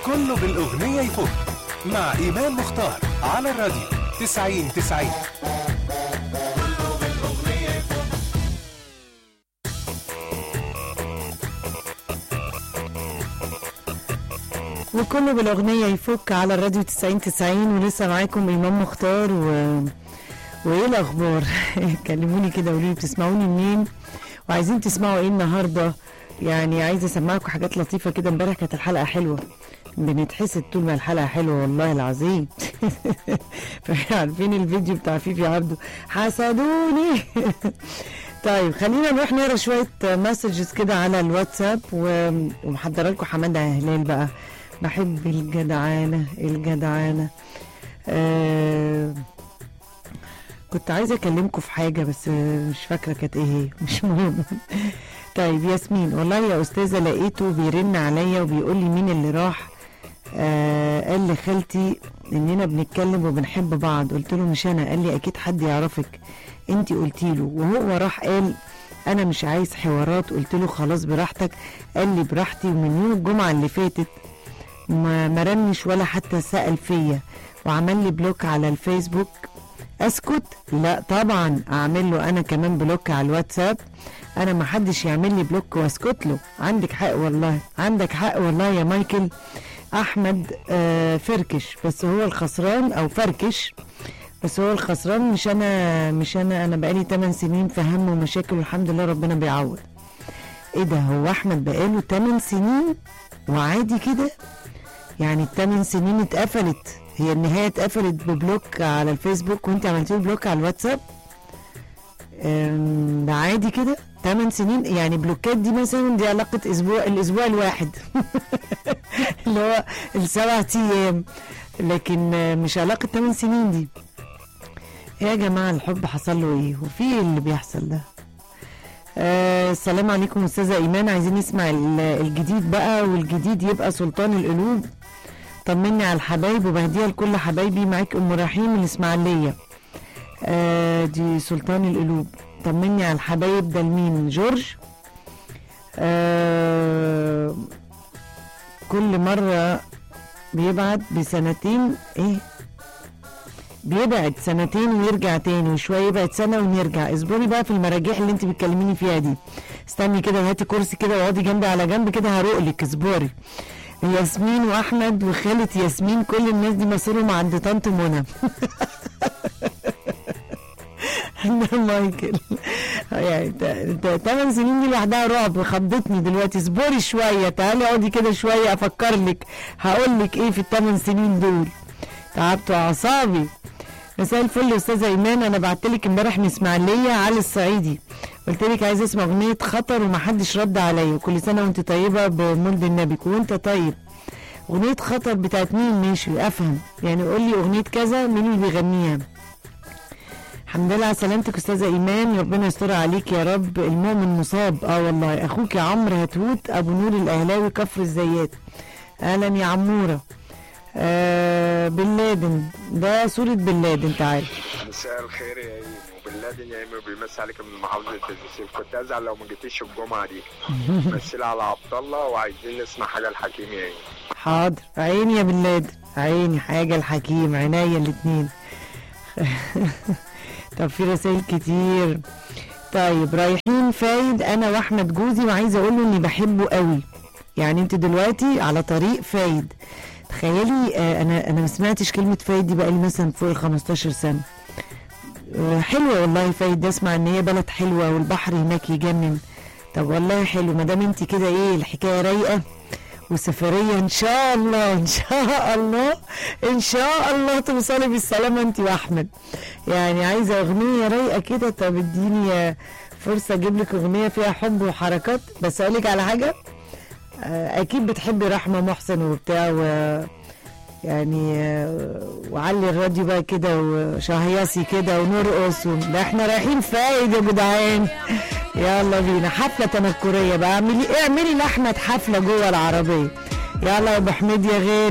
كله بالأغنية يفوت مع إيمان مختار على الراديو 90 90 وكله بالأغنية يفك على الراديو 90 90 ولسه معاكم إمام مختار و... وإيه الأخبار؟ كلموني كده قولوا لي بتسمعوني منين وعايزين تسمعوا إيه النهاردة يعني عايزة أسمعكم حاجات لطيفة كده امبارح كانت الحلقة حلوة بنتحسد طول ما الحلقة حلوة والله العظيم عارفين الفيديو بتاع فيفي عبده حسدوني طيب خلينا نروح نقرا شويه مسجز كده على الواتساب و- ومحضره لكم حماده هلال بقى بحب الجدعانه الجدعانه آه كنت عايزه اكلمكم في حاجه بس آه، مش فاكره كانت ايه هي مش مهم طيب ياسمين والله يا استاذه لقيته بيرن عليا وبيقول لي مين اللي راح آه قال لي خالتي اننا بنتكلم وبنحب بعض قلت له مش انا قال لي اكيد حد يعرفك انت قلتي له وهو راح قال انا مش عايز حوارات قلت له خلاص براحتك قال لي براحتي ومن يوم الجمعه اللي فاتت ما مرنش ولا حتى سأل فيا وعمل لي بلوك على الفيسبوك اسكت لا طبعا اعمل له انا كمان بلوك على الواتساب انا ما حدش يعمل لي بلوك واسكت له عندك حق والله عندك حق والله يا مايكل احمد آه فركش بس هو الخسران او فركش بس هو الخسران مش انا مش انا انا بقالي 8 سنين في هم ومشاكل والحمد لله ربنا بيعوض ايه ده هو احمد بقاله 8 سنين وعادي كده يعني الثمان سنين اتقفلت هي النهاية اتقفلت ببلوك على الفيسبوك وانت عملتي له بلوك على الواتساب أم، ده عادي كده 8 سنين يعني بلوكات دي مثلا دي علاقة اسبوع الاسبوع الواحد اللي هو السبع ايام لكن آه، مش علاقة 8 سنين دي يا جماعة الحب حصل له ايه وفي ايه اللي بيحصل ده آه السلام عليكم استاذة ايمان عايزين نسمع ال- الجديد بقى والجديد يبقى سلطان القلوب طمني على الحبايب وبهديها لكل حبايبي معاك ام رحيم من الاسماعيليه آه دي سلطان القلوب طمني على الحبايب ده لمين جورج آه كل مره بيبعد بسنتين ايه بيبعد سنتين ويرجع تاني وشويه يبعد سنه ونرجع اصبري بقى في المراجيح اللي انت بتكلميني فيها دي استني كده هاتي كرسي كده واقعدي جنبي على جنب كده هرقلك اصبري ياسمين واحمد وخالة ياسمين كل الناس دي مصيرهم عند طنط منى ده مايكل يعني 8 سنين دي لوحدها رعب خضتني دلوقتي اصبري شويه تعالي اقعدي كده شويه افكر لك هقول لك ايه في الثمان سنين دول تعبت اعصابي مساء الفل يا استاذه ايمان انا بعت لك امبارح من اسماعيليه علي الصعيدي قلت لك عايزه اسمع اغنيه خطر ومحدش رد عليا كل سنه وانت طيبه بمولد النبي وانت طيب اغنيه خطر بتاعت مين ماشي افهم يعني قول لي اغنيه كذا مين اللي بيغنيها الحمد لله على سلامتك استاذه ايمان ربنا يستر عليك يا رب المؤمن مصاب اه والله اخوك يا عمرو هتوت ابو نور الاهلاوي كفر الزيات اهلا يا عموره آه بن لادن ده صوره بن لادن تعال مساء الخير يا ايمو وبن لادن يا ايمو بيمسي عليك من محافظه الدسوق كنت ازعل لو ما جيتيش الجمعه دي مثل على عبد الله وعايزين نسمع حاجه الحكيم يا ايمو حاضر عيني يا بن لادن عيني حاجه الحكيم عناية الاتنين طب في رسائل كتير طيب رايحين فايد انا واحمد جوزي وعايزه اقول له اني بحبه قوي يعني انت دلوقتي على طريق فايد تخيلي آه، انا انا ما سمعتش كلمه فايد دي بقالي مثلا فوق ال 15 سنه آه، حلوه والله فايد ده اسمع ان هي بلد حلوه والبحر هناك يجنن طب والله حلو ما دام انت كده ايه الحكايه رايقه وسفريه ان شاء الله ان شاء الله ان شاء الله توصلي بالسلامه انت واحمد يعني عايزه اغنيه رايقه كده طب اديني آه، فرصه اجيب لك اغنيه فيها حب وحركات بس اقول لك على حاجه آه، اكيد بتحبي رحمه محسن وبتاع و يعني آه، وعلي الراديو بقى كده وشهيصي كده ونرقص و- ده احنا رايحين فايد يا جدعان يلا بينا حفله تنكريه بقى اعملي اعملي لاحمد حفله جوه العربيه يلا يا ابو حميد يا غالي